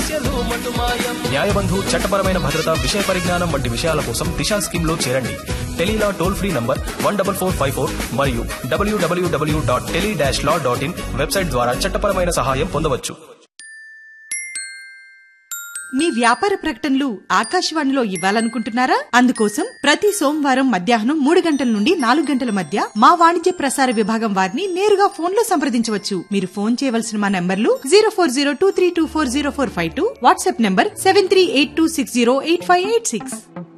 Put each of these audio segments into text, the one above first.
సమస్యలు మటుమాయం న్యాయబంధు చట్టపరమైన భద్రత విషయ పరిజ్ఞానం వంటి విషయాల కోసం దిశా స్కీమ్ లో చేరండి Tele Law toll free number one double four five four మరియు W W W dot tele dash law dot in website ద్వారా చట్టపరమైన సహాయం పొందవచ్చు మీ వ్యాపార ప్రకటనలు ఆకాశవాణిలో ఇవ్వాలనుకుంటున్నారా అందుకోసం ప్రతి సోమవారం మధ్యాహ్నం మూడు గంటల నుండి నాలుగు గంటల మధ్య మా వాణిజ్య ప్రసార విభాగం వారిని నేరుగా ఫోన్ లో సంప్రదించవచ్చు మీరు ఫోన్ చేయవలసిన మా నంబర్లు zero four zero two three two four zero four five two WhatsApp number seven three eight two six zero eight five eight six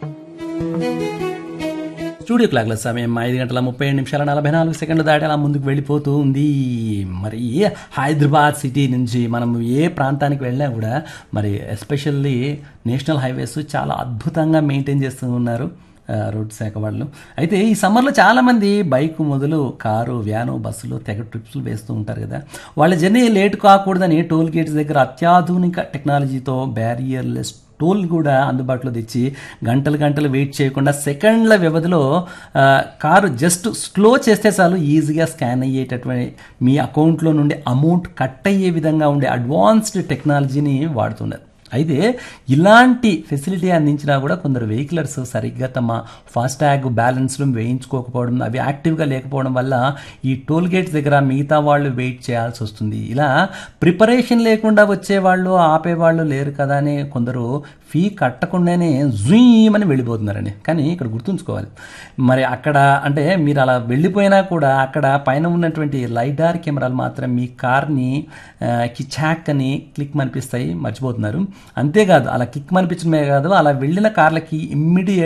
studio క్లాక్ల సమయం ఐదు గంటల ముప్పై ఏడు నిమిషాల నలభై నాలుగు సెకండ్లు దాటి అలా ముందుకు వెళ్ళిపోతూ ఉంది మరి హైదరాబాద్ సిటీ నుంచి మనం ఏ ప్రాంతానికి వెళ్ళినా కూడా మరి ఎస్పెషల్లీ నేషనల్ హైవేస్ చాలా అద్భుతంగా మెయింటైన్ చేస్తూ ఉన్నారు ఆ, రోడ్ శాఖ వాళ్ళు అయితే ఈ సమ్మర్లో చాలామంది బైక్ మొదలు కారు వ్యాను బస్సులు తెగ ట్రిప్స్లు వేస్తూ ఉంటారు కదా వాళ్ళ జర్నీ లేట్ కాకూడదని టోల్ గేట్స్ దగ్గర అత్యాధునిక టెక్నాలజీతో బ్యారియర్లెస్ టోల్ కూడా అందుబాటులో తెచ్చి గంటలు గంటలు వెయిట్ చేయకుండా సెకండ్ల వ్యవధిలో ఆ, కారు జస్ట్ స్లో చేస్తే చాలు ఈజీగా స్కాన్ అయ్యేటటువంటి మీ అకౌంట్లో నుండి అమౌంట్ కట్ అయ్యే విధంగా ఉండే అడ్వాన్స్డ్ టెక్నాలజీని వాడుతున్నారు అయితే ఇలాంటి ఫెసిలిటీ అందించినా కూడా కొందరు వెహికలర్స్ సరిగ్గా తమ ఫాస్టాగ్ బ్యాలెన్స్లు వేయించుకోకపోవడం అవి యాక్టివ్గా లేకపోవడం వల్ల ఈ టోల్ గేట్స్ దగ్గర మిగతా వాళ్ళు వెయిట్ చేయాల్సి వస్తుంది ఇలా ప్రిపరేషన్ లేకుండా వచ్చేవాళ్ళు ఆపేవాళ్ళు లేరు కదా అని కొందరు ఫీ కట్టకుండానే జూమని వెళ్ళిపోతున్నారండి కానీ ఇక్కడ గుర్తుంచుకోవాలి మరి అక్కడ అంటే మీరు అలా వెళ్ళిపోయినా కూడా అక్కడ పైన ఉన్నటువంటి లైడార్ కెమెరాలు మాత్రం మీ కార్ని ఆ, కి చాక్ అని క్లిక్ మనిపిస్తాయి మర్చిపోతున్నారు అంతేకాదు అలా క్లిక్ మనిపించడమే కాదు అలా వెళ్ళిన కార్లకి ఇమ్మీడియట్